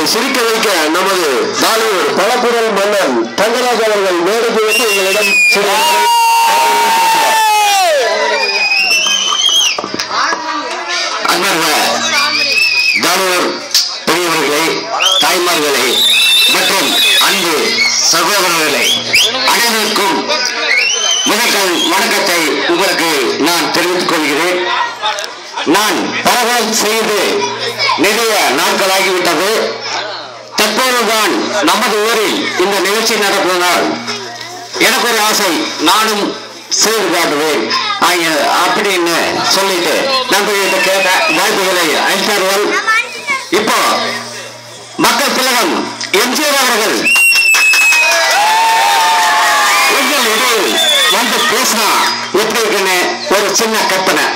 சிரிக்க வைக்க நமது பாலிவுட் பலப்புரல் மன்னன் தங்கராஜ் அவர்கள் மேடைக்கு வந்து எங்களிடம் சில அன்பர்களே தானூர் பெரியவர்களே தாய்மார்களே மற்றும் அன்பு சகோதரர்களே அனைவருக்கும் முதற்கண் வணக்கத்தை உங்களுக்கு நான் தெரிவித்துக் கொள்கிறேன் நான் பரவல் செய்து நிறைய நாட்களாகிவிட்டது தற்போதுதான் நமது ஊரில் இந்த நிகழ்ச்சி நடப்பதனால் எனக்கு ஒரு ஆசை நானும் செய்து காட்டுவேன் ஆகிய- அப்படின்னு சொல்லிட்டு நண்பர்கிட்ட கேட்ட வாய்ப்புகளை அளித்தார்கள் இப்போ மக்கள் திலகம் எம்ஜிஆர் அவர்கள் எங்கள் இடையில் வந்து பேசினா எப்படி இருக்குன்னு ஒரு சின்ன கற்பனை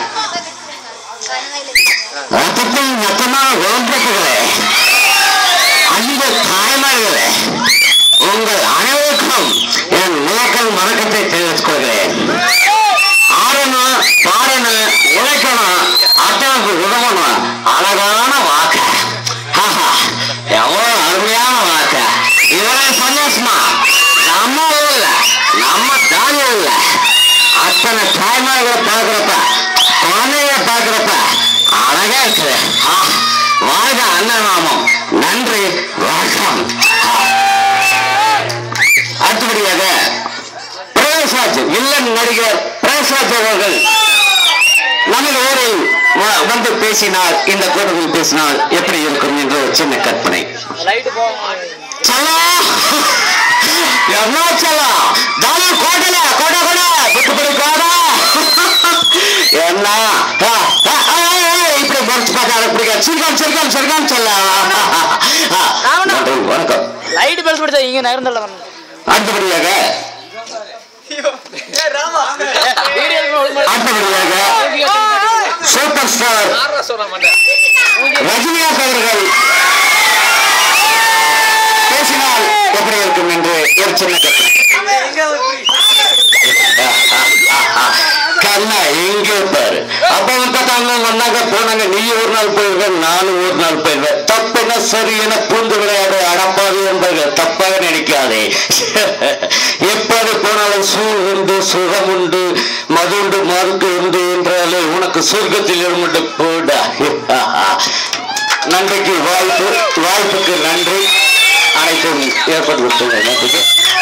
ரத்தத்தை மொத்தமா ரோம்புகளே அன்பு தாய்மார்களே உங்கள் அனைவருக்கும் என் முதற்கல் வணக்கத்தை தெரிவித்துக் கொள்கிறேன் ஆடணும் பாடணும் உழைக்கணும் அத்தனுக்கு உதவணும் அழகான வாக்கு ஆஹா, எவ்வளவு அருமையான வாக்கு இதெல்லாம் சந்தோஷமா நம்ம ஊர்ல நம்ம தாய் ஊர்ல அத்தனை தாய்மார்களை பார்க்கிறப்ப குழந்தைகளை பார்க்கிறப்ப அழகா இருக்குது ஆ, வாழ்க அன்னநாமம் நன்றி வணக்கம் ஆ. அடுத்தபடியாக பிரகாஷ்ராஜ் வில்லன் நடிகர் பிரகாஷ்ராஜ் அவர்கள் நமது ஊரில் வ- வந்து பேசினால் இந்த கூட்டத்தில் பேசினால் எப்படி இருக்கும் என்று ஒரு சின்ன கற்பனை லைட்டு போவோம் சலா என்ன சலா தாலு கோட்டல கோட கோட விட்டுப்படி கோடா என்ன ஆ, ஆ, ஆ, ஆ, இப்படி முறைச்சு பார்த்தா எனக்கு பிடிக்காது சிரிக்காம் சிரிக்காம் சிரிக்காம் சொல்ல நன்றி, வணக்கம் லைட் பெல்ஸ் பிடிச்சா இங்க நகர்ந்தல வரணும் அடுத்தபடியாக அடுத்தபடியாக சூப்பர் ஸ்டார் ரஜினிகாந்த் அவர்கள் பேசினால் எப்படி இருக்கும் என்று ஒரு சின்ன கற்பனை கண்ணா எங்கே பாரு அப்ப பார்த்தாங்க வந்தாங்க போனாங்க நீ ஒரு நாள் போயிருக்க நானும் ஒரு நாள் போயிருவேன் தப்புன்னா சரி என பூந்து விளையாடு அடப்பாது என்பர்கள் தப்பாக நினைக்காதே எப்போது போனாலும் சூழ் உண்டு சுகம் உண்டு மது உண்டு மருந்து உண்டு என்றாலே உனக்கு சொர்க்கத்தில் இருமுண்டு போடா நன்றிக்கு வாய்ப்பு வாய்ப்புக்கு நன்றி அனைத்தும் ஏற்பட்டு விட்டுள்ளது நன்றிக்கு